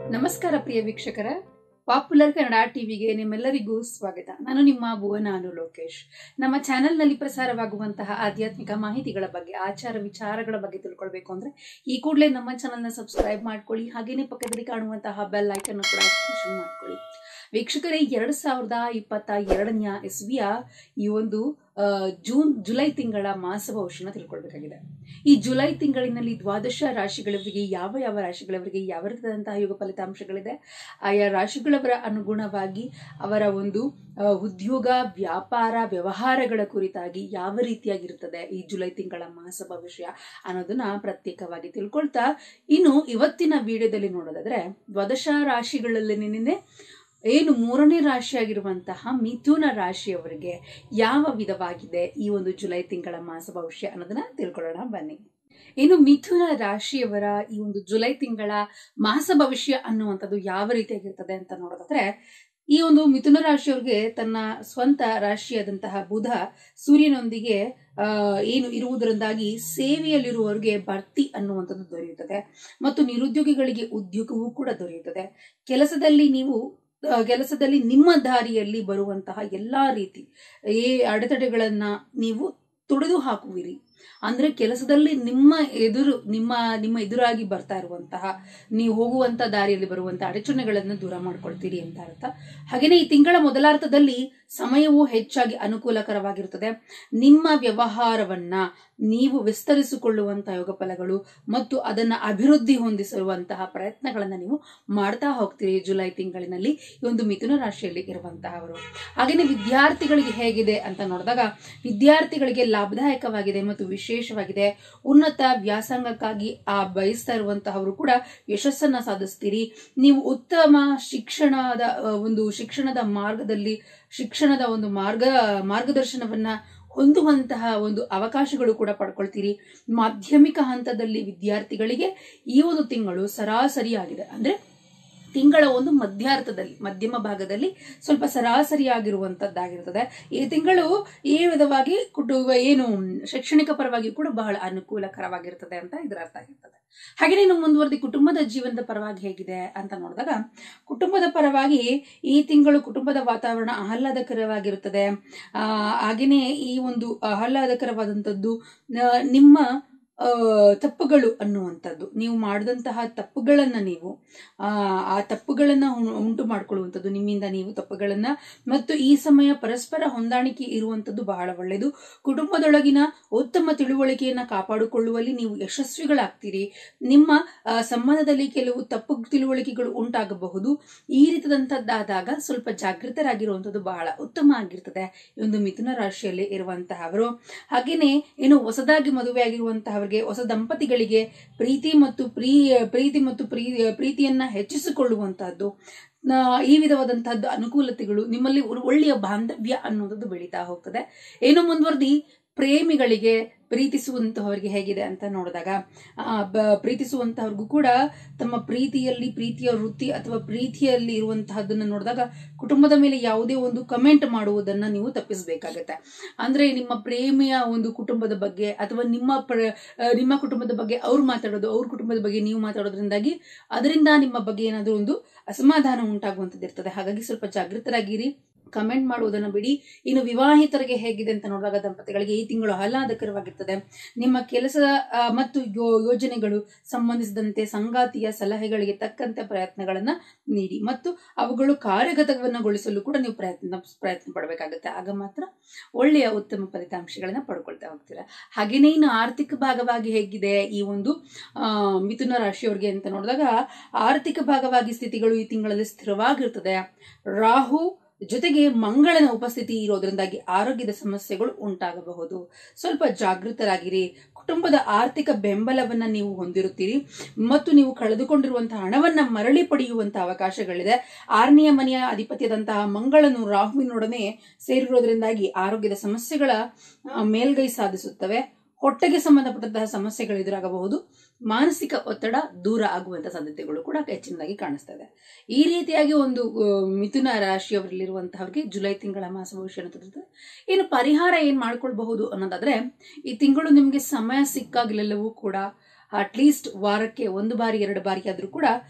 ನಮಸ್ಕಾರ ಪ್ರಿಯ ವೀಕ್ಷಕರ ಪಾಪ್ಯುಲರ್ ಕನ್ನಡ ಟಿವಿಗೆ ನಿಮ್ಮೆಲ್ಲರಿಗೂ ಸ್ವಾಗತ ನಾನು ನಿಮ್ಮ ಭುವನ ಅನು ಲೋಕೇಶ್ ನಮ್ಮ ಚಾನೆಲ್ನಲ್ಲಿ ಪ್ರಸಾರವಾಗುವಂತಹ ಆಧ್ಯಾತ್ಮಿಕ ಮಾಹಿತಿಗಳ ಬಗ್ಗೆ ಆಚಾರ ವಿಚಾರಗಳ ಬಗ್ಗೆ ತಿಳ್ಕೊಳ್ಬೇಕು ಅಂದ್ರೆ ಈ ಕೂಡಲೇ ನಮ್ಮ ಚಾನೆಲ್ನ ಸಬ್ಸ್ಕ್ರೈಬ್ ಮಾಡ್ಕೊಳ್ಳಿ ಹಾಗೇನೆ ಪಕ್ಕದಲ್ಲಿ ಕಾಣುವಂತಹ ಬೆಲ್ ಐಕನ್ ಕೂಡ ಆಕ್ಟಿವೇಶನ್ ಮಾಡ್ಕೊಳ್ಳಿ ವೀಕ್ಷಕರೇ ಎರಡ್ ಸಾವಿರದ ಇಪ್ಪತ್ತ ಎರಡನೆಯ ಇಸ್ವಿಯ ಈ ಒಂದು ಆ, ಜೂನ್ ಜುಲೈ ತಿಂಗಳ ಮಾಸ ಭವಿಷ್ಯನ ತಿಳ್ಕೊಳ್ಬೇಕಾಗಿದೆ ಈ ಜುಲೈ ತಿಂಗಳಿನಲ್ಲಿ ದ್ವಾದಶ ರಾಶಿಗಳವರಿಗೆ ಯಾವ ಯಾವ ರಾಶಿಗಳವರಿಗೆ ಯಾವ ರೀತಿಯಾದಂತಹ ಯೋಗ ಫಲಿತಾಂಶಗಳಿದೆ ಆಯಾ ರಾಶಿಗಳವರ ಅನುಗುಣವಾಗಿ ಅವರ ಒಂದು ಆ, ಉದ್ಯೋಗ ವ್ಯಾಪಾರ ವ್ಯವಹಾರಗಳ ಕುರಿತಾಗಿ ಯಾವ ರೀತಿಯಾಗಿರ್ತದೆ ಈ ಜುಲೈ ತಿಂಗಳ ಮಾಸ ಭವಿಷ್ಯ ಅನ್ನೋದನ್ನ ಪ್ರತ್ಯೇಕವಾಗಿ ತಿಳ್ಕೊಳ್ತಾ ಇನ್ನು ಇವತ್ತಿನ ವಿಡಿಯೋದಲ್ಲಿ ನೋಡೋದಾದ್ರೆ ದ್ವಾದಶ ರಾಶಿಗಳಲ್ಲಿ ನಿನ್ನೆ ಏನು ಮೂರನೇ ರಾಶಿಯಾಗಿರುವಂತಹ ಮಿಥುನ ರಾಶಿಯವರಿಗೆ ಯಾವ ವಿಧವಾಗಿದೆ ಈ ಒಂದು ಜುಲೈ ತಿಂಗಳ ಮಾಸ ಭವಿಷ್ಯ ಅನ್ನೋದನ್ನ ತಿಳ್ಕೊಳ್ಳೋಣ ಬನ್ನಿ ಇನ್ನು ಮಿಥುನ ರಾಶಿಯವರ ಈ ಒಂದು ಜುಲೈ ತಿಂಗಳ ಮಾಸ ಭವಿಷ್ಯ ಅನ್ನುವಂಥದ್ದು ಯಾವ ರೀತಿಯಾಗಿರ್ತದೆ ಅಂತ ನೋಡೋದಾದ್ರೆ ಈ ಒಂದು ಮಿಥುನ ರಾಶಿಯವರಿಗೆ ತನ್ನ ಸ್ವಂತ ರಾಶಿಯಾದಂತಹ ಬುಧ ಸೂರ್ಯನೊಂದಿಗೆ ಆ, ಏನು ಇರುವುದರಿಂದಾಗಿ ಸೇವೆಯಲ್ಲಿರುವವರಿಗೆ ಭರ್ತಿ ಅನ್ನುವಂಥದ್ದು ದೊರೆಯುತ್ತದೆ ಮತ್ತು ನಿರುದ್ಯೋಗಿಗಳಿಗೆ ಉದ್ಯೋಗವೂ ಕೂಡ ದೊರೆಯುತ್ತದೆ ಕೆಲಸದಲ್ಲಿ ನೀವು ಆ, ಕೆಲಸದಲ್ಲಿ ನಿಮ್ಮ ದಾರಿಯಲ್ಲಿ ಬರುವಂತಹ ಎಲ್ಲಾ ರೀತಿ ಈ ಅಡೆತಡೆಗಳನ್ನ ನೀವು ತೊಡೆದು ಹಾಕುವಿರಿ ಅಂದ್ರೆ ಕೆಲಸದಲ್ಲಿ ನಿಮ್ಮ ಎದುರು ನಿಮ್ಮ ನಿಮ್ಮ ಎದುರಾಗಿ ಬರ್ತಾ ಇರುವಂತಹ ನೀವು ಹೋಗುವಂತ ದಾರಿಯಲ್ಲಿ ಬರುವಂತಹ ಅಡಚಣೆಗಳನ್ನು ದೂರ ಮಾಡ್ಕೊಳ್ತೀರಿ ಅಂತ ಅರ್ಥ ಹಾಗೇನೆ ಈ ತಿಂಗಳ ಮೊದಲಾರ್ಥದಲ್ಲಿ ಸಮಯವು ಹೆಚ್ಚಾಗಿ ಅನುಕೂಲಕರವಾಗಿರುತ್ತದೆ ನಿಮ್ಮ ವ್ಯವಹಾರವನ್ನ ನೀವು ವಿಸ್ತರಿಸಿಕೊಳ್ಳುವಂತಹ ಯೋಗ ಫಲಗಳು ಮತ್ತು ಅದನ್ನ ಅಭಿವೃದ್ಧಿ ಹೊಂದಿಸುವಂತಹ ಪ್ರಯತ್ನಗಳನ್ನ ನೀವು ಮಾಡ್ತಾ ಹೋಗ್ತೀರಿ ಜುಲೈ ತಿಂಗಳಿನಲ್ಲಿ ಈ ಒಂದು ಮಿಥುನ ರಾಶಿಯಲ್ಲಿ ಇರುವಂತಹವರು ಹಾಗೇನೆ ವಿದ್ಯಾರ್ಥಿಗಳಿಗೆ ಹೇಗಿದೆ ಅಂತ ನೋಡಿದಾಗ ವಿದ್ಯಾರ್ಥಿಗಳಿಗೆ ಲಾಭದಾಯಕವಾಗಿದೆ ಮತ್ತು ವಿಶೇಷವಾಗಿದೆ ಉನ್ನತ ವ್ಯಾಸಂಗಕ್ಕಾಗಿ ಆ ಬಯಸ್ತಾ ಇರುವಂತಹವರು ಕೂಡ ಯಶಸ್ಸನ್ನ ಸಾಧಿಸ್ತೀರಿ ನೀವು ಉತ್ತಮ ಶಿಕ್ಷಣದ ಆ, ಒಂದು ಶಿಕ್ಷಣದ ಮಾರ್ಗದಲ್ಲಿ ಶಿಕ್ಷಣದ ಒಂದು ಮಾರ್ಗ ಮಾರ್ಗದರ್ಶನವನ್ನ ಹೊಂದುವಂತಹ ಒಂದು ಅವಕಾಶಗಳು ಕೂಡ ಪಡ್ಕೊಳ್ತೀರಿ ಮಾಧ್ಯಮಿಕ ಹಂತದಲ್ಲಿ ವಿದ್ಯಾರ್ಥಿಗಳಿಗೆ ಈ ಒಂದು ತಿಂಗಳು ಸರಾಸರಿಯಾಗಿದೆ ಅಂದ್ರೆ ತಿಂಗಳ ಒಂದು ಮಧ್ಯಾರ್ಥದಲ್ಲಿ ಮಧ್ಯಮ ಭಾಗದಲ್ಲಿ ಸ್ವಲ್ಪ ಸರಾಸರಿಯಾಗಿರುವಂತದ್ದಾಗಿರುತ್ತದೆ ಈ ತಿಂಗಳು ಈ ವಿಧವಾಗಿ ಕುಟುಂಬ ಏನು ಶೈಕ್ಷಣಿಕ ಪರವಾಗಿ ಕೂಡ ಬಹಳ ಅನುಕೂಲಕರವಾಗಿರ್ತದೆ ಅಂತ ಇದರ ಅರ್ಥ ಆಗಿರ್ತದೆ ಹಾಗೆಯೇ ಇನ್ನು ಮುಂದುವರೆದಿ ಕುಟುಂಬದ ಜೀವನದ ಪರವಾಗಿ ಹೇಗಿದೆ ಅಂತ ನೋಡಿದಾಗ ಕುಟುಂಬದ ಪರವಾಗಿ ಈ ತಿಂಗಳು ಕುಟುಂಬದ ವಾತಾವರಣ ಆಹ್ಲಾದಕರವಾಗಿರುತ್ತದೆ ಆ ಹಾಗೆಯೇ ಈ ಒಂದು ಆಹ್ಲಾದಕರವಾದಂಥದ್ದು ಆ, ನಿಮ್ಮ ಆ, ತಪ್ಪುಗಳು ಅನ್ನುವಂಥದ್ದು ನೀವು ಮಾಡಿದಂತಹ ತಪ್ಪುಗಳನ್ನ ನೀವು ಆ ಆ ತಪ್ಪುಗಳನ್ನ ಉಂ- ಉಂಟು ಮಾಡ್ಕೊಳ್ಳುವಂಥದ್ದು ನಿಮ್ಮಿಂದ ನೀವು ತಪ್ಪುಗಳನ್ನ ಮತ್ತು ಈ ಸಮಯ ಪರಸ್ಪರ ಹೊಂದಾಣಿಕೆ ಇರುವಂಥದ್ದು ಬಹಳ ಒಳ್ಳೆಯದು ಕುಟುಂಬದೊಳಗಿನ ಉತ್ತಮ ತಿಳುವಳಿಕೆಯನ್ನ ಕಾಪಾಡಿಕೊಳ್ಳುವಲ್ಲಿ ನೀವು ಯಶಸ್ವಿಗಳಾಗ್ತೀರಿ ನಿಮ್ಮ ಆ, ಸಂಬಂಧದಲ್ಲಿ ಕೆಲವು ತಪ್ಪು ತಿಳುವಳಿಕೆಗಳು ಉಂಟಾಗಬಹುದು ಈ ರೀತಿಯಾದಂಥದ್ದಾದಾಗ ಸ್ವಲ್ಪ ಜಾಗೃತರಾಗಿರುವಂಥದ್ದು ಬಹಳ ಉತ್ತಮ ಆಗಿರ್ತದೆ ಈ ಒಂದು ಮಿಥುನ ರಾಶಿಯಲ್ಲಿ ಇರುವಂತಹವರು ಹಾಗೇನೆ ಏನು ಹೊಸದಾಗಿ ಮದುವೆಯಾಗಿರುವಂತಹವರಿಗೆ ಹೊಸ ದಂಪತಿಗಳಿಗೆ ಪ್ರೀತಿ ಮತ್ತು ಪ್ರೀ ಪ್ರೀತಿ ಮತ್ತು ಪ್ರೀ ಪ್ರೀತಿಯನ್ನ ಹೆಚ್ಚಿಸಿಕೊಳ್ಳುವಂತಹದ್ದು ಆ, ಈ ವಿಧವಾದಂತಹದ್ದು ಅನುಕೂಲತೆಗಳು ನಿಮ್ಮಲ್ಲಿ ಒಂದು ಒಳ್ಳೆಯ ಬಾಂಧವ್ಯ ಅನ್ನೋದು ಬೆಳೀತಾ ಹೋಗ್ತದೆ ಏನು ಮುಂದುವರೆದಿ ಪ್ರೇಮಿಗಳಿಗೆ ಪ್ರೀತಿಸುವಂತಹವರಿಗೆ ಹೇಗಿದೆ ಅಂತ ನೋಡಿದಾಗ ಆ, ಬ- ಪ್ರೀತಿಸುವಂತಹವ್ರಿಗೂ ಕೂಡ ತಮ್ಮ ಪ್ರೀತಿಯಲ್ಲಿ ಪ್ರೀತಿಯ ವೃತ್ತಿ ಅಥವಾ ಪ್ರೀತಿಯಲ್ಲಿ ಇರುವಂತಹದ್ದನ್ನ ನೋಡಿದಾಗ ಕುಟುಂಬದ ಮೇಲೆ ಯಾವುದೇ ಒಂದು ಕಮೆಂಟ್ ಮಾಡುವುದನ್ನ ನೀವು ತಪ್ಪಿಸಬೇಕಾಗತ್ತೆ ಅಂದ್ರೆ ನಿಮ್ಮ ಪ್ರೇಮಿಯ ಒಂದು ಕುಟುಂಬದ ಬಗ್ಗೆ ಅಥವಾ ನಿಮ್ಮ ಪ್ರ- ಆ, ನಿಮ್ಮ ಕುಟುಂಬದ ಬಗ್ಗೆ ಅವ್ರು ಮಾತಾಡೋದು ಅವ್ರ ಕುಟುಂಬದ ಬಗ್ಗೆ ನೀವು ಮಾತಾಡೋದ್ರಿಂದಾಗಿ ಅದರಿಂದ ನಿಮ್ಮ ಬಗ್ಗೆ ಏನಾದರೂ ಒಂದು ಅಸಮಾಧಾನ ಉಂಟಾಗುವಂಥದ್ದು ಇರ್ತದೆ ಹಾಗಾಗಿ ಸ್ವಲ್ಪ ಜಾಗೃತರಾಗಿರಿ ಕಮೆಂಟ್ ಮಾಡುವುದನ್ನು ಬಿಡಿ ಇನ್ನು ವಿವಾಹಿತರಿಗೆ ಹೇಗಿದೆ ಅಂತ ನೋಡಿದಾಗ ದಂಪತಿಗಳಿಗೆ ಈ ತಿಂಗಳು ಆಹ್ಲಾದಕರವಾಗಿರ್ತದೆ ನಿಮ್ಮ ಕೆಲಸ ಆ, ಮತ್ತು ಯೋ- ಯೋಜನೆಗಳು ಸಂಬಂಧಿಸಿದಂತೆ ಸಂಗಾತಿಯ ಸಲಹೆಗಳಿಗೆ ತಕ್ಕಂತೆ ಪ್ರಯತ್ನಗಳನ್ನ ನೀಡಿ ಮತ್ತು ಅವುಗಳು ಕಾರ್ಯಗತವನ್ನಗೊಳಿಸಲು ಕೂಡ ನೀವು ಪ್ರಯತ್ನ ಪ್ರಯತ್ನ ಪಡಬೇಕಾಗುತ್ತೆ ಆಗ ಮಾತ್ರ ಒಳ್ಳೆಯ ಉತ್ತಮ ಫಲಿತಾಂಶಗಳನ್ನ ಪಡ್ಕೊಳ್ತಾ ಹೋಗ್ತೀರಾ ಹಾಗೇನೇ ಇನ್ನು ಆರ್ಥಿಕ ಭಾಗವಾಗಿ ಹೇಗಿದೆ ಈ ಒಂದು ಆ, ಮಿಥುನ ರಾಶಿಯವರಿಗೆ ಅಂತ ನೋಡಿದಾಗ ಆರ್ಥಿಕ ಭಾಗವಾಗಿ ಸ್ಥಿತಿಗಳು ಈ ತಿಂಗಳಲ್ಲಿ ಸ್ಥಿರವಾಗಿರ್ತದೆ ರಾಹು ಜೊತೆಗೆ ಮಂಗಳನ ಉಪಸ್ಥಿತಿ ಇರೋದ್ರಿಂದಾಗಿ ಆರೋಗ್ಯದ ಸಮಸ್ಯೆಗಳು ಉಂಟಾಗಬಹುದು ಸ್ವಲ್ಪ ಜಾಗೃತರಾಗಿರಿ ಕುಟುಂಬದ ಆರ್ಥಿಕ ಬೆಂಬಲವನ್ನ ನೀವು ಹೊಂದಿರುತ್ತೀರಿ ಮತ್ತು ನೀವು ಕಳೆದುಕೊಂಡಿರುವಂತಹ ಹಣವನ್ನ ಮರಳಿ ಪಡೆಯುವಂತಹ ಅವಕಾಶಗಳಿದೆ ಆರನೆಯ ಮನೆಯ ಅಧಿಪತಿಯಾದಂತಹ ಮಂಗಳನು ರಾಹುವಿನೊಡನೆ ಸೇರಿರೋದ್ರಿಂದಾಗಿ ಆರೋಗ್ಯದ ಸಮಸ್ಯೆಗಳ ಆ, ಮೇಲ್ಗೈ ಸಾಧಿಸುತ್ತವೆ ಹೊಟ್ಟೆಗೆ ಸಂಬಂಧಪಟ್ಟಂತಹ ಸಮಸ್ಯೆಗಳು ಎದುರಾಗಬಹುದು ಮಾನಸಿಕ ಒತ್ತಡ ದೂರ ಆಗುವಂತಹ ಸಾಧ್ಯತೆಗಳು ಕೂಡ ಹೆಚ್ಚಿನದಾಗಿ ಕಾಣಿಸ್ತಾ ಇದೆ ಈ ರೀತಿಯಾಗಿ ಒಂದು ಆ, ಮಿಥುನ ರಾಶಿಯವರಲ್ಲಿರುವಂತಹವ್ರಿಗೆ ಜುಲೈ ತಿಂಗಳ ಮಾಸ ಭವಿಷ್ಯ ಅನ್ನೋದಿರ್ತದೆ ಏನು ಪರಿಹಾರ ಏನ್ ಮಾಡ್ಕೊಳ್ಬಹುದು ಅನ್ನೋದಾದ್ರೆ ಈ ತಿಂಗಳು ನಿಮ್ಗೆ ಸಮಯ ಸಿಕ್ಕಾಗಲೆಲ್ಲವೂ ಕೂಡ ಅಟ್ಲೀಸ್ಟ್ ವಾರಕ್ಕೆ ಒಂದು ಬಾರಿ ಎರಡು ಬಾರಿ ಆದ್ರೂ ಕೂಡ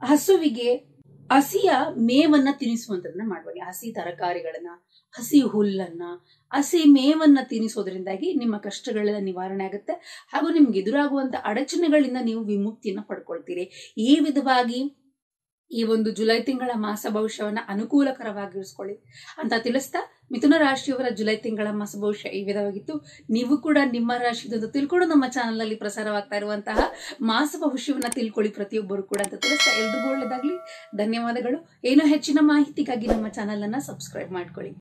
ಹಸುವಿಗೆ ಹಸಿಯ ಮೇವನ್ನ ತಿನ್ನಿಸುವಂತದನ್ನ ಮಾಡಬೇಡಿ ಹಸಿ ತರಕಾರಿಗಳನ್ನ ಹಸಿ ಹುಲ್ಲನ್ನ ಹಸಿ ಮೇವನ್ನ ತಿನ್ನಿಸೋದ್ರಿಂದಾಗಿ ನಿಮ್ಮ ಕಷ್ಟಗಳೆಲ್ಲ ನಿವಾರಣೆ ಆಗುತ್ತೆ ಹಾಗೂ ನಿಮ್ಗೆ ಎದುರಾಗುವಂತ ಅಡಚಣೆಗಳಿಂದ ನೀವು ವಿಮುಕ್ತಿಯನ್ನ ಪಡ್ಕೊಳ್ತೀರಿ ಈ ವಿಧವಾಗಿ ಈ ಒಂದು ಜುಲೈ ತಿಂಗಳ ಮಾಸ ಭವಿಷ್ಯವನ್ನ ಅನುಕೂಲಕರವಾಗಿರಿಸ್ಕೊಳ್ಳಿ ಅಂತ ತಿಳಿಸ್ತಾ ಮಿಥುನ ರಾಶಿಯವರ ಜುಲೈ ತಿಂಗಳ ಮಾಸ ಭವಿಷ್ಯ ಈ ವಿಧವಾಗಿತ್ತು ನೀವು ಕೂಡ ನಿಮ್ಮ ರಾಶಿದಂತ ತಿಳ್ಕೊಂಡು ನಮ್ಮ ಚಾನಲ್ ನಲ್ಲಿ ಪ್ರಸಾರವಾಗ್ತಾ ಇರುವಂತಹ ಮಾಸ ಭವಿಷ್ಯವನ್ನ ತಿಳ್ಕೊಳ್ಳಿ ಪ್ರತಿಯೊಬ್ಬರು ಕೂಡ ಅಂತ ತಿಳಿಸ್ತಾ ಎಲ್ರಿಗೂ ಒಳ್ಳೇದಾಗ್ಲಿ ಧನ್ಯವಾದಗಳು ಏನೋ ಹೆಚ್ಚಿನ ಮಾಹಿತಿಗಾಗಿ ನಮ್ಮ ಚಾನಲ್ ಅನ್ನ ಸಬ್ಸ್ಕ್ರೈಬ್ ಮಾಡ್ಕೊಳ್ಳಿ